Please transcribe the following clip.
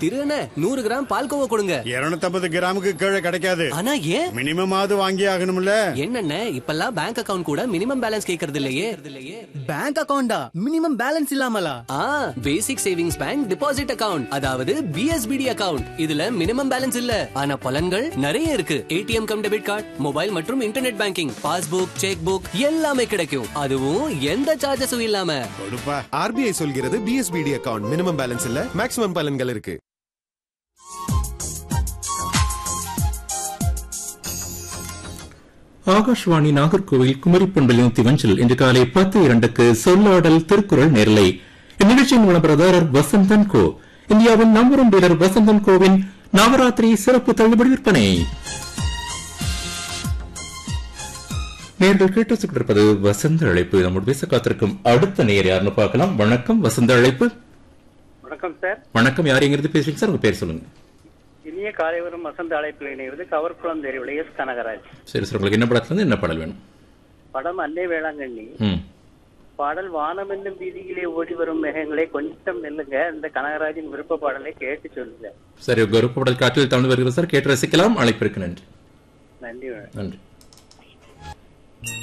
திரு அண்ணே நூறு கிராம் பால்கோவா கொடுங்க இருநூத்தம்பது கிராமுக்கு கீழே கிடைக்காது ஆனா ஏன் மினிமம் ஆவது வாங்கி ஆகணும்ல என்னண்ணே இப்பெல்லாம் பேங்க் அக்கவுண்ட் கூட மினிமம் பேலன்ஸ் கேக்குறது இல்லையே பேங்க் அக்கவுண்டா மினிமம் பேலன்ஸ் இல்லாமலா ஆ basic savings bank deposit account அதாவது பிஎஸ்பிடி அக்கவுண்ட் இதுல மினிமம் பேலன்ஸ் இல்ல ஆனா பலன்கள் நிறைய இருக்கு ATM cum debit card mobile மற்றும் internet banking passbook cheque book எல்லாமே கிடைக்கும் அதுவும் எந்த சார்ஜஸும் இல்லாம கொடுப்பா ஆர்பிஐ சொல்கிறது பிஎஸ்பிடி அக்கவுண்ட் மினிமம் பேலன்ஸ் இல்ல மேக்ஸிமம் பலன்கள் இருக்கு ஆகாஷ்வாணி நாகர்கோவில் குமரி பண்பலியும் திவஞ்சல் இன்று காலை பத்து இரண்டுக்கு சொல்லாடல் திருக்குறள் நேரலை இந்நிகழ்ச்சியின் விளம்பரதாரர் வசந்தன் கோ இந்தியாவின் நம்பரும் டீலர் வசந்தன் கோவின் நவராத்திரி சிறப்பு தள்ளுபடி விற்பனை நேர்கள் கேட்டு கொண்டிருப்பது வசந்த அழைப்பு நம்முடைய பேச காத்திருக்கும் அடுத்த நேர் யாருன்னு பார்க்கலாம் வணக்கம் வசந்த அழைப்பு வணக்கம் சார் வணக்கம் யார் எங்கிருந்து பேசுறீங்க சார் உங்க பேர் சொல்லுங்க இனிய காலைவரும் வசந்த அழைப்பில் இணைவது கவர்குளம் தெருவில் எஸ் கனகராஜ் சரி சார் உங்களுக்கு என்ன படத்துல இருந்து என்ன பாடல் வேணும் படம் அன்னை வேளாங்கண்ணி ம் பாடல் வானம் என்னும் வீதியிலே ஓடி வரும் மேகங்களே கொஞ்சம் நில்லுங்க இந்த கனகராஜின் விருப்ப பாடலை கேட்டு சொல்லுங்க சரி உங்க விருப்ப பாடல் காற்றில் தமிழ் வருகிறது சார் கேட்டு ரசிக்கலாம் அழைப்பிற்கு நன்றி நன்றி வணக்கம். நன்றி